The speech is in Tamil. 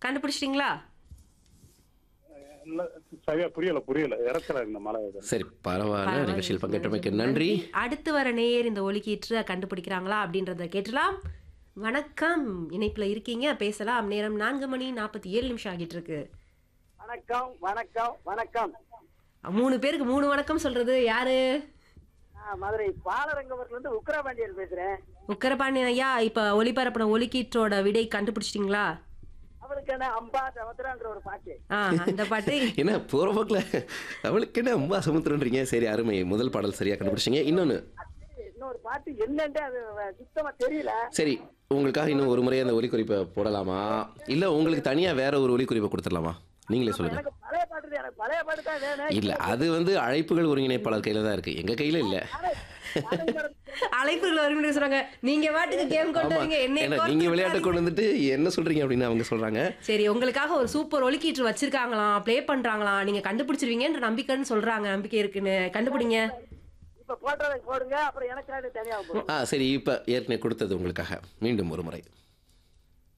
கண்டுபிடிச்சிட்டீங்களா இல்ல, சரியா புரியல புரியல இறக்கல இந்த மழை இது. சரி பரவாயில்ல நிகழ்ச்சியில் பங்கேற்றமைக்கு நன்றி அடுத்து வர நேயர் இந்த ஒலிக்கீற்று கண்டுபிடிக்கிறாங்களா அப்படின்றத கேட்டலாம் வணக்கம் இணைப்புல இருக்கீங்க பேசலாம் நேரம் நான்கு மணி நாற்பத்தி ஏழு நிமிஷம் ஆகிட்டு இருக்கு வணக்கம் வணக்கம் வணக்கம் மூணு பேருக்கு மூணு வணக்கம் சொல்றது யாரு நான் மதுரை பாலரங்கவரத்துல இருந்து உக்கரபாண்டியன் பேசுறேன் உக்கரபாண்டியன் ஐயா இப்ப ஒளிபரப்பின ஒலிக்கீற்றோட விடை கண்டுபிடிச்சிட்டீங்களா அவளுக்கு என்ன அம்பா சமுத்திரன்ற ஒரு பாட்டு ஆ அந்த பாட்டு என்ன போற போக்கில் அவளுக்கு என்ன அம்பா சமுத்திரன்றீங்க சரி அருமை முதல் பாடல் சரியா கண்டுபிடிச்சிங்க இன்னொன்னு இன்னொரு பாட்டு என்னன்ட்டு அது வ- சுத்தமா தெரியல சரி உங்களுக்காக இன்னும் ஒரு முறை அந்த ஒலிக்குறிப்பை போடலாமா இல்ல உங்களுக்கு தனியா வேற ஒரு ஒலிக்குறிப்பை கொடுத்துடலாமா நீங்களே சொல்லுங்க எனக்கு பழைய பாட்டு தான், எனக்கு பழைய பாட்டு தான் வேணும் இல்ல அது வந்து அழைப்புகள் ஒருங்கிணைப்பாளர் கையில தான் இருக்கு எங்க கையில இல்ல அழைப்புகள் வரும்னு சொல்றாங்க நீங்க பாட்டுக்கு கேம் கொண்டு ஆமா வரீங்க என்னை ஏன்னா கோர்த்து நீங்க விளையாட்டு விடாதீங்க. கொண்டு வந்துட்டு என்ன சொல்றீங்க அப்படின்னு அவங்க சொல்றாங்க சரி உங்களுக்காக ஒரு சூப்பர் ஒலிக்கீற்று வச்சிருக்காங்களாம் ப்ளே பண்றாங்களாம் நீங்க கண்டுபிடிச்சிருவீங்கன்ற நம்பிக்கைன்னு சொல்றாங்க நம்பிக்கை இருக்குன்னு கண்டுபிடிங்க இப்ப போட்டதை போடுங்க அப்புறம் எனக்கு தனியா போடுங்க ஆ சரி இப்ப ஏற்கனவே கொடுத்தது உங்களுக்காக மீண்டும் ஒரு முறை